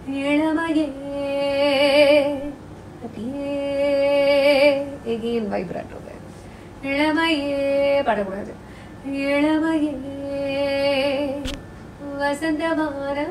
இளமையே அப்படியே again vibrato இளமையே பாடக்கூடாது இளமையே வசந்தமானம்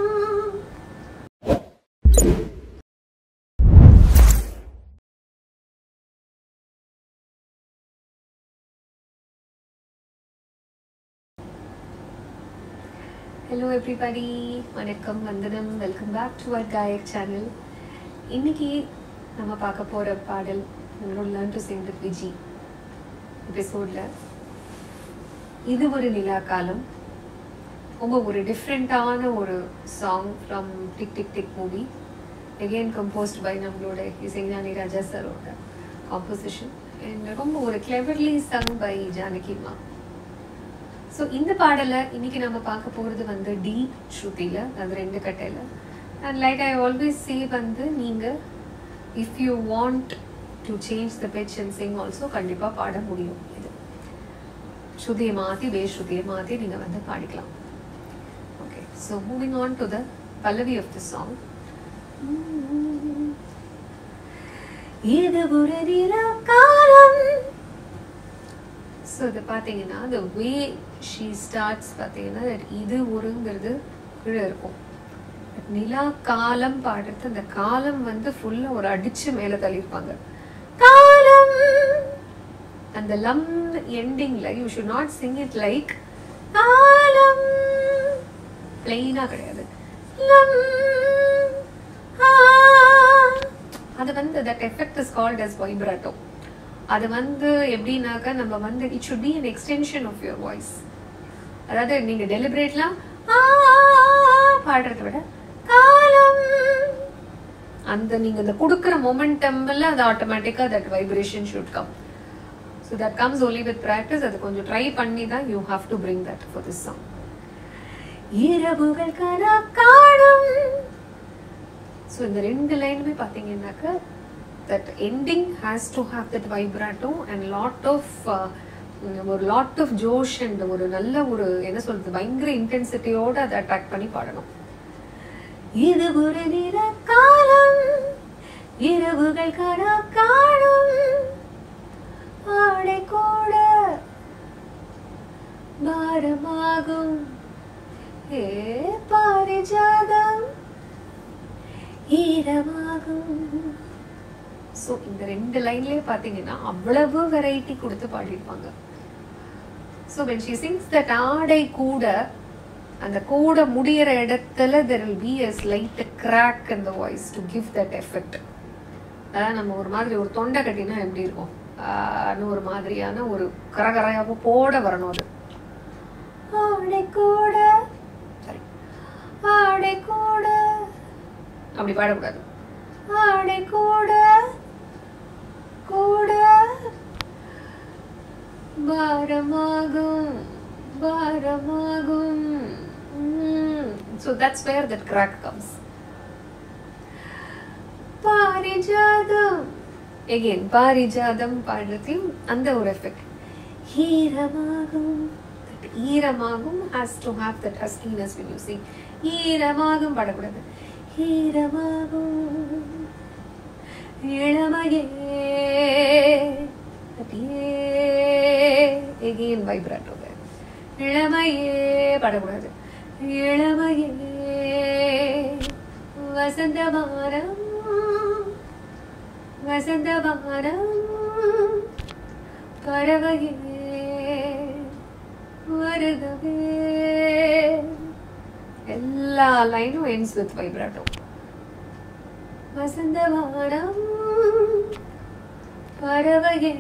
ஹலோ எவ்ரிபடி வணக்கம் வந்தனம் welcome back to our Gayak channel இன்னைக்கு நம்ம பார்க்க போகிற பாடல் நம்மளோட learn to sing with Viji எபிசோடில் இது ஒரு நிலா காலம் ரொம்ப ஒரு டிஃப்ரெண்ட்டான ஒரு song from Tik Tik Tik movie again composed by நம்மளோட இசைஞானி ராஜா சரோட காம்போசிஷன் அண்ட் ரொம்ப ஒரு கிளெவர்லி சங் பை ஜானகிமா ஸோ இந்த பாடலை இன்னைக்கு நம்ம பார்க்க போகிறது வந்து டி ஸ்ருதியில் அது ரெண்டு கட்டையில் and like I always say வந்து நீங்கள் if you want to change the pitch and sing also கண்டிப்பாக பாட முடியும் இது ஸ்ருதியை மாற்றி பேஸ்ருதியை மாற்றி நீங்கள் வந்து பாடிக்கலாம் okay so moving on to the pallavi of the song இது ஒரு நிலா காலம் ஸோ இது பார்த்தீங்கன்னா த வே ஷீ ஸ்டார்ட்ஸ் பார்த்தீங்கன்னா that இது ஒருங்கிறது கீழே இருக்கும் But நிலா காலம் பாடுறது அந்த காலம் வந்து ஃபுல்லாக ஒரு அடிச்சு மேலே தள்ளியிருப்பாங்க காலம் அந்த லம் எண்டிங்ல you should not sing it like காலம் பிளெயினாக கிடையாது லம் ஆ. அது வந்து that effect is called as vibrato அது வந்து எப்படின்னாக்கா நம்ம வந்து it should be an extension of your voice அதாவது நீங்க டெலிபரேட்லாம் பாடுறதை விட காலம் அந்த நீங்க இந்த கொடுக்குற மொமெண்டம்ல அது ஆட்டோமேட்டிக்கா that vibration should come so that comes only with practice அது கொஞ்சம் ட்ரை பண்ணி தான் you have to bring that for this song இரவுகள் கனா காணும் ஸோ இந்த ரெண்டு லைனுமே பார்த்தீங்கன்னாக்கா that ending has to have that vibrato and lot of ஒரு லாட் ஆஃப் ஜோஷ் அண்ட் ஒரு நல்ல ஒரு என்ன சொல்றது பயங்கர இன்டென்சிட்டியோட அதை அட்ராக்ட் பண்ணி பாடணும் இது ஒரு நிற காலம் இரவுகள் கனா காணும் ஆடை கூட பாரமாகும் ஏ பாரிஜாதம் ஈரமாகும் ஸோ இந்த ரெண்டு லைன்லயே பார்த்தீங்கன்னா அவ்வளவு வெரைட்டி கொடுத்து பாடியிருப்பாங்க so when she sings that ஆடை கூட அந்த கூட முடியிற இடத்துல there will be a slight crack in the voice to give that effect அதான் நம்ம ஒரு மாதிரி ஒரு தொண்டை கட்டினா எப்படி இருக்கும் ஆஹ்னு ஒரு மாதிரியான ஒரு கரகரையாக போட வரணும் அது ஆடை கூட சரி ஆடை கூட அப்படி பாடக்கூடாது ஆடை கூட கூட பாரமாகும் பாரமாகும் so that's where that crack comes பாரிஜாதம் எகெயின் பாரிஜாதம் பாடுறதையும் அந்த ஒரு எஃபெக்ட் ஈரமாகும் That ஈரமாகும் has to have that huskiness when you sing ஈரமாகும் பாடக்கூடாது ஈரமாகும் இளமையே அப்படியே எகெயின் வைப்ராட்டோ இளமையே பாடக்கூடாது இளமையே வசந்தமானம் வசந்தமானம் பறவையே வருகவே எல்லா லைனும் ends with vibrato வசந்தமானம் பறவையே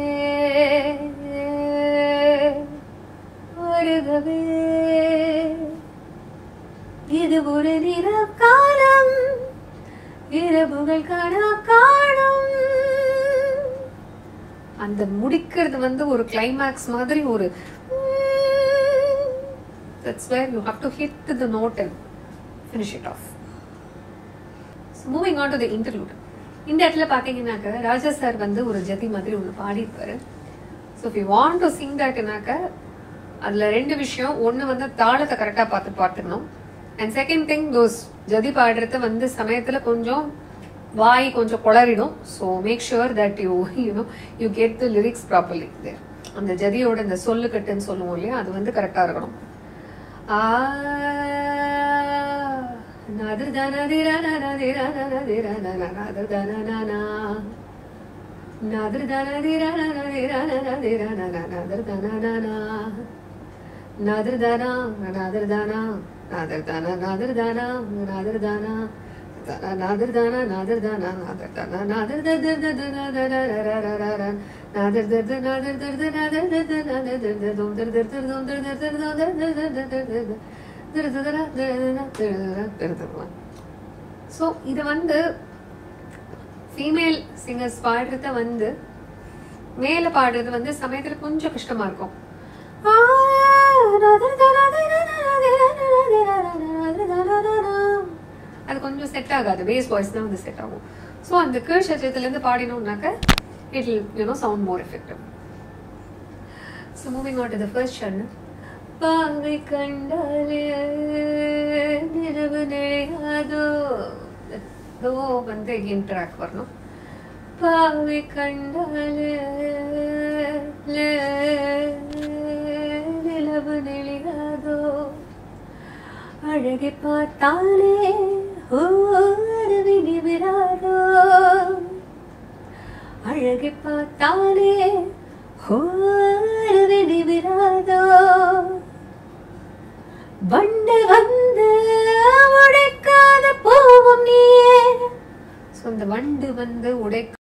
வருகவே இது ஒரு நிற காலம் இரவுகள் காணா காணும் அந்த முடிக்கிறது வந்து ஒரு கிளைமேக்ஸ் மாதிரி ஒரு that's where you have to hit the note and finish it off moving on to the interlude இந்த இடத்துல பார்த்தீங்கன்னாக்க ராஜா சார் வந்து ஒரு ஜதி மாதிரி ஒன்று பாடியிருப்பாரு so if you want to sing that தட்னாக்க அதில் ரெண்டு விஷயம் ஒன்று வந்து தாளத்தை கரெக்டாக பார்த்து பார்த்துக்கணும் அண்ட் செகண்ட் திங் தோஸ் ஜதி பாடுறது வந்து சமயத்துல கொஞ்சம் வாய் கொஞ்சம் குளறிடும் so make sure that you you know you get the lyrics properly அந்த ஜதியோட இந்த சொல்லுக்கட்டுன்னு சொல்லுவோம் இல்லையா அது வந்து கரெக்டாக இருக்கணும் ஆ ஸோ இது வந்து ஃபீமேல் சிங்கர்ஸ் பாடுறத வந்து மேல பாடுறது வந்து சமயத்துல கொஞ்சம் கஷ்டமா இருக்கும் அது கொஞ்சம் செட் ஆகாது பேஸ் வாய்ஸ் தான் வந்து செட் ஆகும் ஸோ அந்த கீழ் சச்சத்துல இருந்து பாடினோம்னாக்க it will you know sound more effective so moving on to the first சரண் பாவை கண்டாலே நிலவு நிழையாதோ தோ வந்து எகெயின் ட்ராக் வரணும் பாவை கண்டாலே நிலவு நிழையாதோ அழகை பார்த்தாலே ஓ அருவினி விராதோ அழகை பார்த்தாலே ஓ அருவினி விராதோ வண்டு வந்து உடைக்காத போவும் நீயே ஸோ இந்த வண்டு வந்து உடை